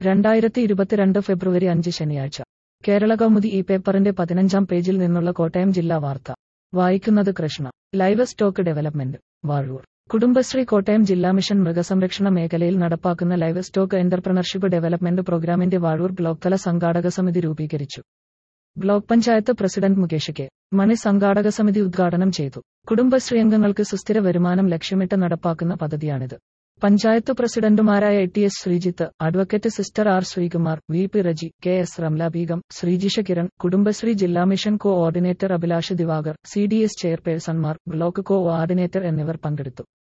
രണ്ടായിരത്തി ഇരുപത്തിരണ്ട് ഫെബ്രുവരി അഞ്ച് ശനിയാഴ്ച കേരള കൗമുദി ഈ പേപ്പറിന്റെ പതിനഞ്ചാം പേജിൽ നിന്നുള്ള കോട്ടയം ജില്ലാ വാർത്ത വായിക്കുന്നത് Krishna livestock development Vazhoor Kudumbashree Kottayam ജില്ലാ മിഷൻ മൃഗസംരക്ഷണ മേഖലയിൽ നടപ്പാക്കുന്ന ലൈവ് സ്റ്റോക്ക് എന്റർപ്രണർഷിപ്പ് ഡെവലപ്മെന്റ് പ്രോഗ്രാമിന്റെ വാഴൂർ ബ്ലോക്ക് തല സംഘാടക സമിതി രൂപീകരിച്ചു block panchayat president Mukesh K Mani സംഘാടക സമിതി ഉദ്ഘാടനം ചെയ്തു കുടുംബശ്രീ അംഗങ്ങൾക്ക് സുസ്ഥിര വരുമാനം ലക്ഷ്യമിട്ട് നടപ്പാക്കുന്ന പദ്ധതിയാണിത് പഞ്ചായത്ത് പ്രസിഡന്റുമാരായ T S Sreejith advocate sister R Sreekumar V P Reji K S Ramla Beegum Sreejisha Kiran Kudumbashree ജില്ലാ mission coordinator Abhilash Divakar C D S ചെയർപേഴ്സൺമാർ ബ്ലോക്ക് കോ ഓർഡിനേറ്റർ എന്നിവർ പങ്കെടുത്തു